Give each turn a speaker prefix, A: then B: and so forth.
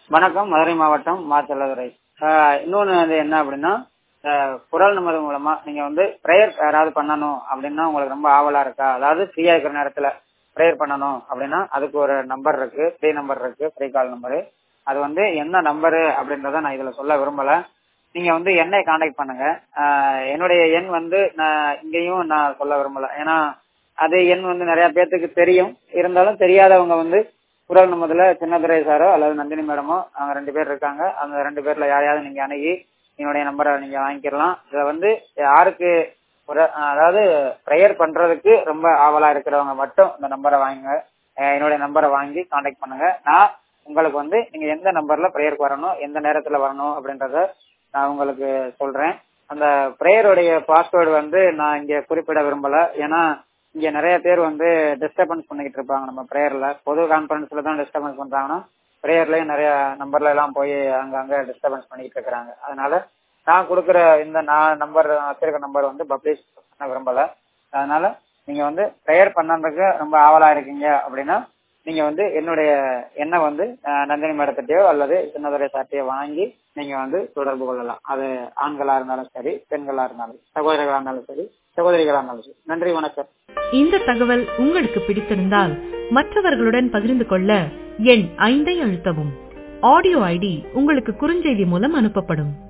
A: வணக்கம் மதுரை மாவட்டம் மாச்சல்லதுரை இன்னொன்று வந்து என்ன அப்படின்னா ஆஹ் குரல் நமது மூலமா நீங்க வந்து ப்ரேயர் யாராவது பண்ணணும் அப்படின்னா உங்களுக்கு ரொம்ப ஆவலா இருக்கா அதாவது ஃப்ரீயா இருக்கிற நேரத்துல ப்ரேயர் பண்ணணும் அப்படின்னா அதுக்கு ஒரு நம்பர் இருக்கு ஃப்ரீ நம்பர் இருக்கு ஃப்ரீ கால் நம்பரு அது வந்து என்ன நம்பரு அப்படின்றத நான் இதுல சொல்ல விரும்பல நீங்க வந்து என்னை காண்டாக்ட் பண்ணுங்க ஆஹ் என்னுடைய எண் வந்து நான் இங்கேயும் நான் சொல்ல விரும்பல ஏன்னா அது எண் வந்து நிறைய பேர்த்துக்கு தெரியும் இருந்தாலும் தெரியாதவங்க வந்து குரல் நமதுல சின்னதுரை சாரோ அல்லது நந்தினி மேடமோ அவங்க ரெண்டு பேர் இருக்காங்க அந்த ரெண்டு பேர்ல யாரையாவது நீங்க அணுகி என்னுடைய நம்பரை நீங்க வாங்கிக்கலாம் இதை வந்து யாருக்கு ஒரு அதாவது ப்ரேயர் பண்றதுக்கு ரொம்ப ஆவலா இருக்கிறவங்க மட்டும் இந்த நம்பரை வாங்குங்க அஹ் என்னுடைய நம்பரை வாங்கி காண்டாக்ட் பண்ணுங்க நான் உங்களுக்கு வந்து நீங்க எந்த நம்பர்ல ப்ரேயருக்கு வரணும் எந்த நேரத்துல வரணும் அப்படின்றத நான் உங்களுக்கு சொல்றேன் அந்த ப்ரேயருடைய பாஸ்வேர்டு வந்து நான் இங்க குறிப்பிட விரும்பல ஏன்னா இங்க நிறைய பேர் வந்து டிஸ்டர்பன்ஸ் பண்ணிக்கிட்டு இருப்பாங்க நம்ம ப்ரேயர்ல பொது கான்பரன்ஸ்ல தான் டிஸ்டர்பன்ஸ் பண்றாங்கன்னா ப்ரேயர்லயும் நிறைய நம்பர்ல எல்லாம் போய் அங்கங்க டிஸ்டர்பன்ஸ் பண்ணிக்கிட்டு இருக்கிறாங்க அதனால நான் கொடுக்குற இந்த நான் நம்பர் வச்சிருக்க நம்பர் வந்து பப்ளிஷ் பண்ண விரும்பல அதனால நீங்க வந்து ப்ரேயர் பண்ணறதுக்கு ரொம்ப ஆவலா இருக்கீங்க அப்படின்னா நீங்க வந்து என்னுடைய எண்ணை வந்து அஹ், நந்தினி மேடத்திட்டயோ அல்லது சின்னதுரை சார்ட்டையோ வாங்கி நீங்க வந்து தொடர்பு கொள்ளலாம் அது ஆண்களா இருந்தாலும் சரி பெண்களா இருந்தாலும் சகோதரர்களா இருந்தாலும் சரி சகோதரிகளா இருந்தாலும் சரி நன்றி வணக்கம்
B: இந்த தகவல் உங்களுக்கு பிடித்திருந்தால் மற்றவர்களுடன் பகிர்ந்து கொள்ள எண் ஐந்தை அழுத்தவும் ஆடியோ ஐடி உங்களுக்கு குறுஞ்செய்தி மூலம் அனுப்பப்படும்